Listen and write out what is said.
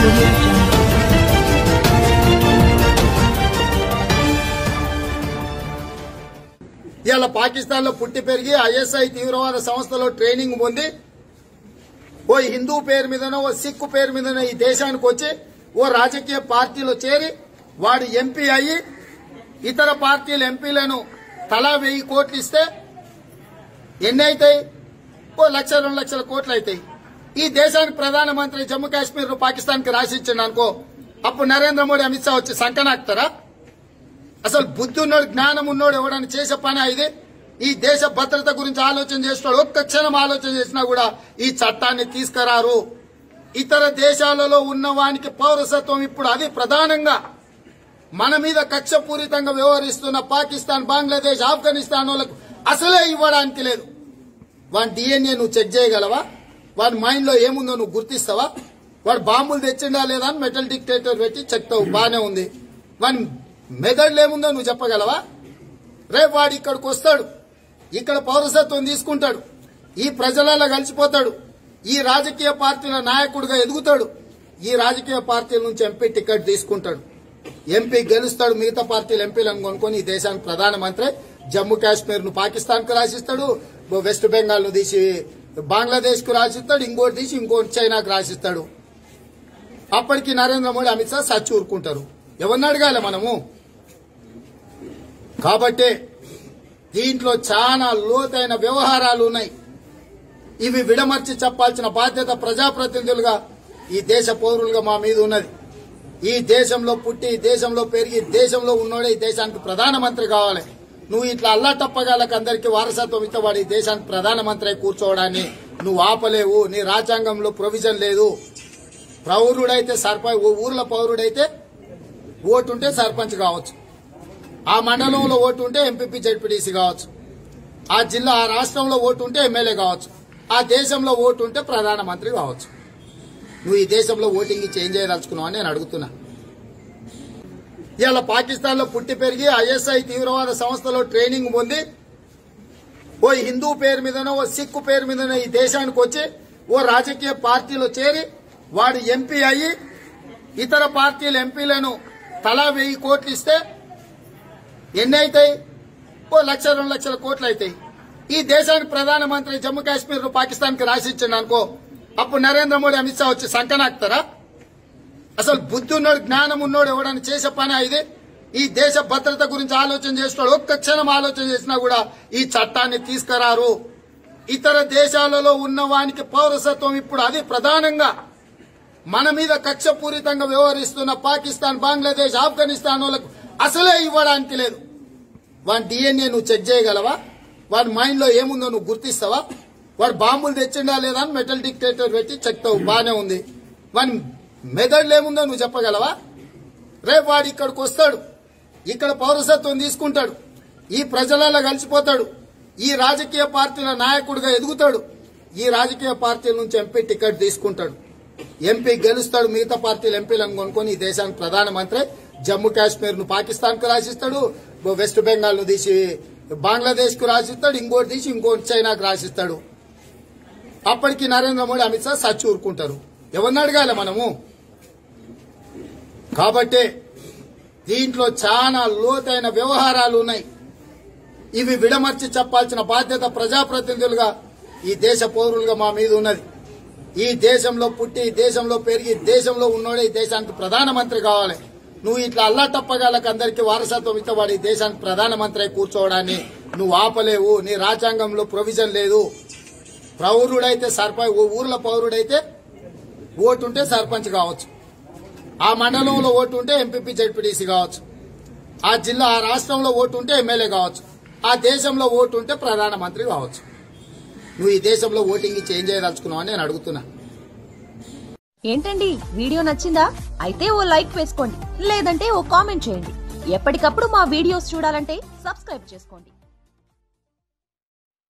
audio jungle. ఇవాళ పాకిస్తాన్ లో పుట్టి పెరిగి ఐఎస్ఐ తీవ్రవాద సంస్థలో ట్రైనింగ్ పొంది ఓ హిందూ పేరు మీదనో ఓ సిక్కు పేరు మీదనో ఈ దేశానికి వచ్చి ఓ రాజకీయ పార్టీలో చేరి వాడు ఎంపీ అయ్యి ఇతర పార్టీల ఎంపీలను తలా వెయ్యి కోట్లు ఇస్తే ఎన్ని అవుతాయి ఓ లక్ష రెండు లక్షల కోట్లు అవుతాయి ఈ దేశానికి ప్రధానమంత్రి జమ్మూ కాశ్మీర్ పాకిస్తాన్ కి రాసిచ్చిండు అనుకో అప్పుడు నరేంద్ర మోడీ అమిత్ షా వచ్చి సంకనాక్తారా అసలు బుద్ధి ఉన్నోడు జ్ఞానం ఉన్నోడు ఎవడని చేసే పని ఇది ఈ దేశ భద్రత గురించి ఆలోచన చేస్తున్నాడు ఒక్క క్షణం ఆలోచన చేసినా కూడా ఈ చట్టాన్ని తీసుకురారు ఇతర దేశాలలో ఉన్న వానికి పౌరసత్వం ఇప్పుడు అది ప్రధానంగా మన మీద కక్షపూరితంగా వ్యవహరిస్తున్న పాకిస్తాన్ బంగ్లాదేశ్ ఆఫ్ఘనిస్తాన్ వాళ్ళకు అసలే ఇవ్వడానికి లేదు వాడి డిఎన్ఏ నువ్వు చెక్ చేయగలవా వాడి మైండ్ లో ఏముందో నువ్వు గుర్తిస్తావా వాడు బాంబులు తెచ్చిండా లేదా అని మెటల్ డిక్టేటర్ పెట్టి చెప్తావు బానే ఉంది వాడి మెదడులో ఏముందో నువ్వు చెప్పగలవా రేపు వాడు ఇక్కడికి వస్తాడు ఇక్కడ పౌరసత్వం తీసుకుంటాడు ఈ ప్రజలలో కలిసిపోతాడు ఈ రాజకీయ పార్టీల నాయకుడిగా ఎదుగుతాడు ఈ రాజకీయ పార్టీల నుంచి ఎంపీ టికెట్ తీసుకుంటాడు ఎంపీ గెలుస్తాడు మిగతా పార్టీల ఎంపీలను కొనుక్కొని ఈ దేశానికి ప్రధానమంత్రి జమ్మూ కాశ్మీర్ ను పాకిస్తాన్ కు రాసిస్తాడు వెస్ట్ బెంగాల్ ను తీసి బంగ్లాదేశ్ కు రాసిస్తాడు ఇంకోటి తీసి ఇంకోటి చైనాకు రాసిస్తాడు అప్పటికి నరేంద్ర మోడీ అమిత్ షా సచ్చి ఊరుకుంటారు ఎవరిని అడగాలి మనము కాబట్టి దీంట్లో చాలా లోతైన వ్యవహారాలు ఉన్నాయి ఇవి విడమర్చి చెప్పాల్సిన బాధ్యత ప్రజాప్రతినిధులుగా ఈ దేశ పౌరులుగా మా మీద ఉన్నది ఈ దేశంలో పుట్టి ఈ దేశంలో పెరిగి దేశంలో ఉన్నోడే ఈ దేశానికి ప్రధానమంత్రి కావాలి నువ్వు ఇట్లా అల్లాటప్పగాలకు అందరికీ వారసత్వం ఇస్తే వాడు ఈ దేశానికి ప్రధానమంత్రి అయి కూర్చోవడాన్ని నువ్వు ఆపలేవు నీ రాజ్యాంగంలో ప్రొవిజన్ లేదు పౌరుడైతే సర్పంచ్ ఓ ఊర్ల పౌరుడైతే ఓటు ఉంటే సర్పంచ్ కావచ్చు ఆ మండలంలో ఓటు ఉంటే ఎంపీపీ జడ్పీటీసీ కావచ్చు ఆ జిల్లా ఆ రాష్ట్రంలో ఓటు ఉంటే ఎమ్మెల్యే కావచ్చు ఆ దేశంలో ఓటు ఉంటే ప్రధానమంత్రి కావచ్చు నువ్వు ఈ దేశంలో ఓటింగ్ చేంజ్ చేయదలుచుకున్నావు అని నేను అడుగుతున్నా ఇవాళ పాకిస్తాన్ లో పుట్టి పెరిగి ఐఎస్ఐ తీవ్రవాద సంస్థలో ట్రైనింగ్ పొంది ఓ హిందూ పేరు మీదనో ఓ సిక్కు పేరు మీదనో ఈ దేశానికి వచ్చి ఓ రాజకీయ పార్టీలో చేరి వాడు ఎంపీ అయ్యి ఇతర పార్టీల ఎంపీలను తలా వెయ్యి కోట్లు ఇస్తే ఎన్ని అవుతాయి ఓ లక్ష రెండు లక్షల కోట్లు అవుతాయి ఈ దేశానికి ప్రధానమంత్రి జమ్మూ కాశ్మీర్ పాకిస్తాన్ కి రాసిచ్చిండు అనుకో అప్పుడు నరేంద్ర మోడీ అమిత్ షా వచ్చి సంకనాక్తారా అసలు బుద్ధి ఉన్నోడు జ్ఞానం ఉన్నోడు ఎవడని చేసే పని ఇది ఈ దేశ భద్రత గురించి ఆలోచన చేస్తున్నాడు ఒక్క క్షణం ఆలోచన చేసినా కూడా ఈ చట్టాన్ని తీసుకురారు ఇతర దేశాలలో ఉన్న వానికి పౌరసత్వం ఇప్పుడు అది ప్రధానంగా మన మీద కక్షపూరితంగా వ్యవహరిస్తున్న పాకిస్తాన్ బంగ్లాదేశ్ ఆఫ్ఘనిస్తాన్ వాళ్ళకు అసలే ఇవ్వడానికి లేదు వాడి డిఎన్ఏ నువ్వు చెక్ చేయగలవా వాడి మైండ్ లో ఏముందో నువ్వు గుర్తిస్తావా వాడు బాంబులు తెచ్చిండా లేదా అని మెటల్ డిక్టేటర్ పెట్టి చెప్తావు బానే ఉంది వాడి మెదడులో ఏముందో నువ్వు చెప్పగలవా రేపు వాడు ఇక్కడికి వస్తాడు ఇక్కడ పౌరసత్వం తీసుకుంటాడు ఈ ప్రజలలో కలిసిపోతాడు ఈ రాజకీయ పార్టీల నాయకుడిగా ఎదుగుతాడు ఈ రాజకీయ పార్టీల నుంచి ఎంపీ టికెట్ తీసుకుంటాడు ఎంపీ గెలుస్తాడు మిగతా పార్టీల ఎంపీలను కొనుక్కొని ఈ దేశానికి ప్రధానమంత్రి జమ్మూ కాశ్మీర్ ను పాకిస్తాన్ కు రాసిస్తాడు వెస్ట్ బెంగాల్ ను తీసి బంగ్లాదేశ్ కు రాసిస్తాడు ఇంకోటి తీసి ఇంకోటి చైనాకు రాసిస్తాడు అప్పటికి నరేంద్ర మోడీ అమిత్ షా సచ్చి ఊరుకుంటారు ఎవరిని అడగాలి మనము కాబట్టి దీంట్లో చాలా లోతైన వ్యవహారాలు ఉన్నాయి ఇవి విడమర్చి చెప్పాల్సిన బాధ్యత ప్రజాప్రతినిధులుగా ఈ దేశ పౌరులుగా మా మీద ఉన్నది ఈ దేశంలో పుట్టి ఈ దేశంలో పెరిగి దేశంలో ఉన్నోడే ఈ దేశానికి ప్రధానమంత్రి కావాలి నువ్వు ఇట్లా అల్లాటప్పగాలకు అందరికీ వారసత్వం ఇస్తే వాడు ఈ దేశానికి ప్రధానమంత్రి అయి కూర్చోవడాన్ని నువ్వు ఆపలేవు నీ రాజ్యాంగంలో ప్రొవిజన్ లేదు పౌరుడైతే సర్పంచ్ ఓ ఊర్ల పౌరుడైతే ఓటు ఉంటే సర్పంచ్ కావచ్చు ఆ మండలంలో ఓటు ఉంటే ఎంపీపీ జడ్పీటీసీ కావచ్చు ఆ జిల్లా ఆ రాష్ట్రంలో ఓటు ఉంటే ఎమ్మెల్యే కావచ్చు ఆ దేశంలో ఓటు ఉంటే ప్రధానమంత్రి కావచ్చు నువ్వు ఈ దేశంలో ఓటింగ్ చేంజ్ చేయదలుచుకున్నావు అని నేను అడుగుతున్నా ఏంటండి వీడియో నచ్చిందా అయితే ఓ లైక్ వేసుకోండి లేదంటే ఓ కామెంట్ చేయండి ఎప్పటికప్పుడు మా వీడియోస్ చూడాలంటే సబ్స్క్రైబ్ చేసుకోండి